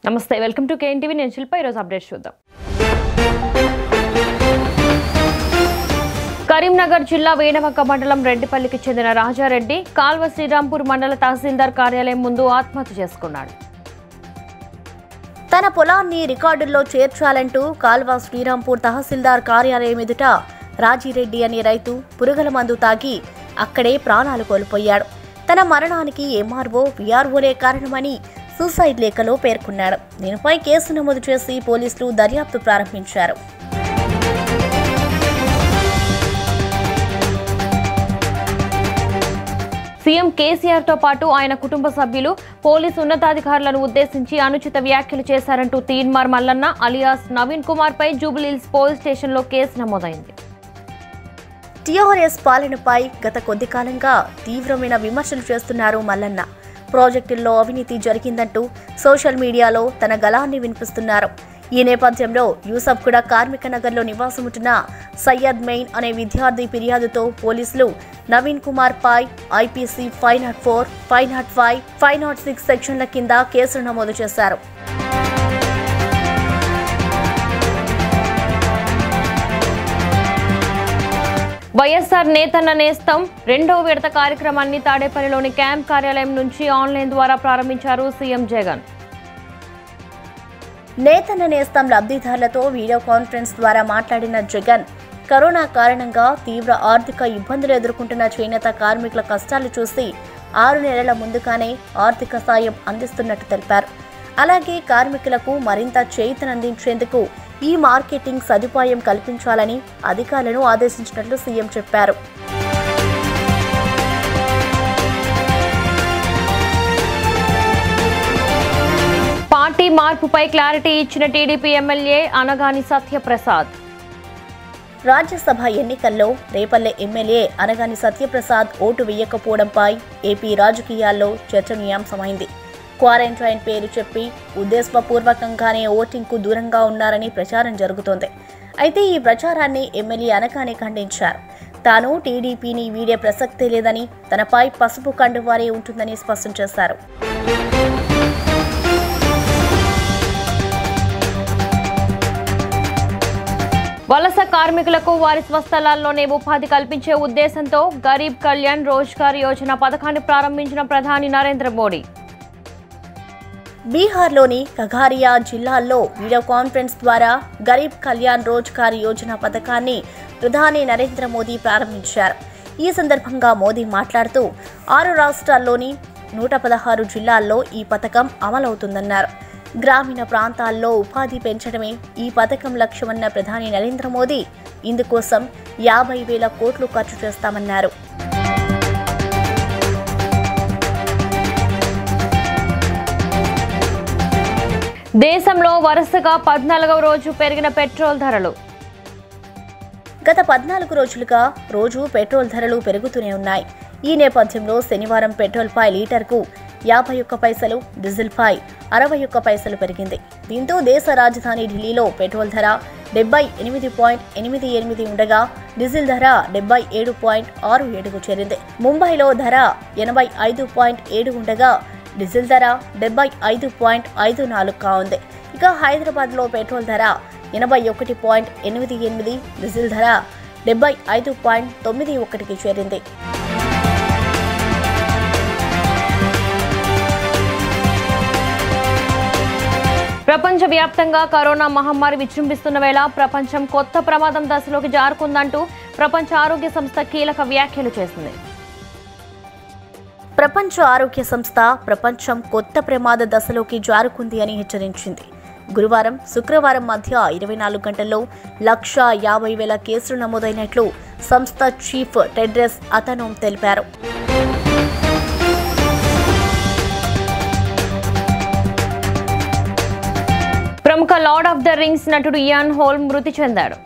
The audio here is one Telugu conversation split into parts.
నమస్తే వెల్కమ్ టు కేఎన్టీవీ నేను శిల్ప ఈరోజు అప్డేట్స్ చూద్దాం కరీంనగర్ జిల్లా వేణవక్క మండలం రెడ్డిపల్లికి చెందిన రాజారెడ్డి కాల్వ శ్రీరాంపూర్ మండల తహసీల్దార్ కార్యాలయం ముందు ఆత్మహత్య చేసుకున్నాడు తన పొలాన్ని రికార్డుల్లో చేర్చాలంటూ కాల్వ శ్రీరాంపూర్ తహసీల్దార్ కార్యాలయం ఎదుట రాజిరెడ్డి అనే రైతు పురుగుల మందు తాగి అక్కడే ప్రాణాలు కోల్పోయాడు తన మరణానికి ఎంఆర్ఓ విఆర్ఓలే కారణమని సూసైడ్ లేఖలో పేర్కొన్నాడు దీనిపై కేసు నమోదు చేసి పోలీసులు దర్యాప్తు ప్రారంభించారు సీఎం కేసీఆర్ తో పాటు ఆయన కుటుంబ సభ్యులు పోలీసు ఉన్నతాధికారులను ఉద్దేశించి అనుచిత వ్యాఖ్యలు చేశారంటూ తీన్మార్ మల్లన్న అలియాస్ నవీన్ కుమార్ పై జూబ్లీహిల్స్ పోలీస్ స్టేషన్లో కేసు నమోదైంది టీఆర్ఎస్ పాలనపై గత కొద్ది కాలంగా తీవ్రమైన విమర్శలు చేస్తున్నారు మల్లన్న ప్రాజెక్టుల్లో అవినీతి జరిగిందంటూ సోషల్ మీడియాలో తన గళాన్ని వినిపిస్తున్నారు ఈ నేపథ్యంలో యూసఫ్ కూడా కార్మిక నగర్లో నివాసముంటున్న సయ్యద్ మెయిన్ అనే విద్యార్థి ఫిర్యాదుతో పోలీసులు నవీన్ కుమార్ పై IPC five nought four five nought five five nought six సెక్షన్ల కింద కేసులు నమోదు చేశారు వైఎస్ఆర్ నేతన్న నేస్తం రెండవ విడత కార్యక్రమాన్ని తాడేపల్లిలోని క్యాంప్ కార్యాలయం నుంచి ఆన్లైన్ ద్వారా ప్రారంభించారు సీఎం జగన్ నేతన్న నేస్తం లబ్ధిదారులతో వీడియో కాన్ఫరెన్స్ ద్వారా మాట్లాడిన జగన్ కరోనా కారణంగా తీవ్ర ఆర్థిక ఇబ్బందులు ఎదుర్కొంటున్న చేనేత కార్మికుల కష్టాలు చూసి ఆరు నెలల ముందుగానే ఆర్థిక సాయం అందిస్తున్నట్టు తెలిపారు అలాగే కార్మికులకు మరింత చేయూతనందించేందుకు ఈ మార్కెటింగ్ సదుపాయం కల్పించాలని అధికారులను ఆదేశించినట్లు సీఎం చెప్పారు పార్టీ మార్పుపై క్లారిటీ ఇచ్చిన టీడీపీ ఎమ్మెల్యే అనగాని సత్యప్రసాద్ రాజ్యసభ ఎన్నికల్లో రేపల్లె ఎమ్మెల్యే అనగాని సత్యప్రసాద్ ఓటు వేయకపోవడంపై ఏపీ రాజకీయాల్లో చర్చనీయాంశమైంది క్వారంటైన్ పేరు చెప్పి ఉద్దేశపూర్వకంగానే ఓటింగ్కు దూరంగా ఉన్నారని ప్రచారం జరుగుతోంది అయితే ఈ ప్రచారాన్ని ఎమ్మెల్యే అనగానే ఖండించారు తాను టీడీపీని వీడే ప్రసక్తే లేదని తనపై పసుపు కండువారే ఉంటుందని స్పష్టం చేశారు వలస కార్మికులకు వారి స్వస్థలాల్లోనే ఉపాధి కల్పించే ఉద్దేశంతో గరీబ్ కళ్యాణ్ రోజ్గార్ యోజన పథకాన్ని ప్రారంభించిన ప్రధాని నరేంద్ర మోడీ బీహార్లోని కగారియా జిల్లాల్లో వీడియో కాన్ఫరెన్స్ ద్వారా గరీబ్ కళ్యాణ్ రోజ్గార్ యోజన పథకాన్ని ప్రధాని నరేంద్ర మోదీ ప్రారంభించారు ఈ సందర్భంగా మోదీ మాట్లాడుతూ ఆరు రాష్ట్రాల్లోని నూట పదహారు జిల్లాల్లో ఈ పథకం అమలవుతుందన్నారు గ్రామీణ ప్రాంతాల్లో ఉపాధి పెంచడమే ఈ పథకం లక్ష్యమన్న ప్రధాని నరేంద్ర మోదీ ఇందుకోసం యాభై వేల కోట్లు ఖర్చు చేస్తామన్నారు దేశంలో వరుసగా పద్నాలుగవ రోజు పెరిగిన పెట్రోల్ ధరలు గత పద్నాలుగు రోజులుగా రోజు పెట్రోల్ ధరలు పెరుగుతూనే ఉన్నాయి ఈ నేపథ్యంలో శనివారం పెట్రోల్పై లీటర్కు యాభై ఒక్క పైసలు డీజిల్పై అరవై ఒక్క పైసలు పెరిగింది దీంతో దేశ రాజధాని ఢిల్లీలో పెట్రోల్ ధర డెబ్బై ఎనిమిది పాయింట్ ఎనిమిది ఎనిమిది ఉండగా డీజిల్ ధర డెబ్బై ఏడు పాయింట్ ఆరు ఏడుకు చేరింది ముంబైలో ధర ఎనభై ఐదు పాయింట్ ఏడు ఉండగా డీజిల్ ధర డెబ్బై ఐదు పాయింట్ ఐదు నాలుగుగా ఉంది ఇక హైదరాబాద్లో పెట్రోల్ ధర ఎనభై ఒకటి పాయింట్ ఎనిమిది ఎనిమిది డీజిల్ ధర డెబ్బై ఐదు పాయింట్ తొమ్మిది ఒకటికి చేరింది ప్రపంచవ్యాప్తంగా కరోనా మహమ్మారి విజృంభిస్తున్న వేళ ప్రపంచం కొత్త ప్రమాదం దశలోకి జారుకుందంటూ ప్రపంచ ఆరోగ్య సంస్థ కీలక వ్యాఖ్యలు చేసింది ప్రపంచ ఆరోగ్య సంస్థ ప్రపంచం కొత్త ప్రమాద దశలోకి జారుకుంది అని హెచ్చరించింది గురువారం శుక్రవారం మధ్య ఇరవై నాలుగు గంటల్లో లక్ష యాభై వేల కేసులు నమోదైనట్లు సంస్థ చీఫ్ టెడ్రెస్ అతనోం తెలిపారు ప్రముఖ లార్డ్ ఆఫ్ ద రింగ్స్ నటుడు ఇయాన్ హోల్ మృతి చెందాడు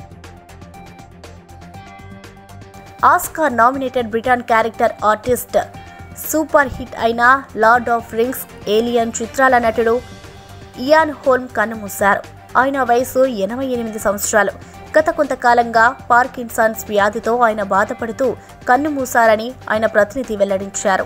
Oscar nominated Britain character artist super hit అయిన లార్డ్ ఆఫ్ రింగ్స్ ఏలియన్ చిత్రాల నటుడు ఇయాన్ హోల్మ్ కన్నుమూశారు ఆయన వయసు ఎనభై ఎనిమిది సంవత్సరాలు గత కొంతకాలంగా పార్కిన్సన్స్ వ్యాధితో ఆయన బాధపడుతూ కన్నుమూశారని ఆయన ప్రతినిధి వెల్లడించారు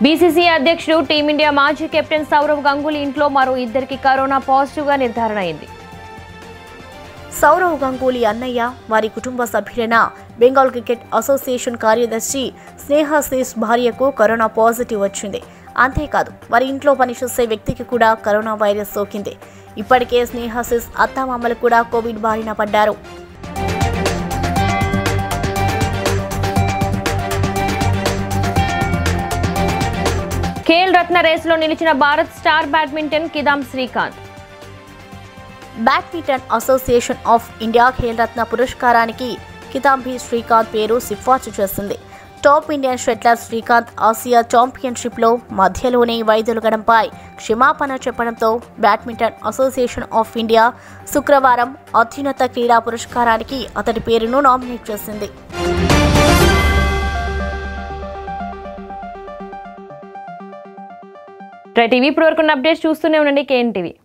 బీసీసీ అధ్యక్షుడు టీమిండియా మాజీ కెప్టెన్ సౌరవ్ గంగూలీ ఇంట్లో మరో ఇద్దరికి కరోనా పాజిటివ్గా నిర్ధారణ అయింది సౌరవ్ గంగూలీ అన్నయ్య వారి కుటుంబ సభ్యులైన బెంగాల్ క్రికెట్ అసోసియేషన్ కార్యదర్శి స్నేహాశీష్ భార్యకు కరోనా పాజిటివ్ వచ్చింది అంతేకాదు వారి ఇంట్లో పనిచేసే వ్యక్తికి కూడా కరోనా వైరస్ సోకింది ఇప్పటికే స్నేహాశీష్ అత్తామామలు కూడా కోవిడ్ బారిన పడ్డారు ఖేల్ రత్న రేసులో నిలిచిన Bharat star badminton Kidambi Srikanth badminton association of India Khel Ratna పురస్కారానికి కితాంబి శ్రీకాంత్ పేరు సిఫార్సు చేసింది top Indian shuttler Srikanth Asia ఛాంపియన్షిప్లో మధ్యలోనే వైదొలగడంపై క్షమాపణ చెప్పడంతో బ్యాడ్మింటన్ అసోసియేషన్ ఆఫ్ ఇండియా శుక్రవారం అత్యున్నత క్రీడా పురస్కారానికి అతడి పేరును నామినేట్ చేసింది టీవీ ఇప్పుడు వరకు అప్డేట్స్ చూస్తూనే ఉండండి కేఎన్ టీవీ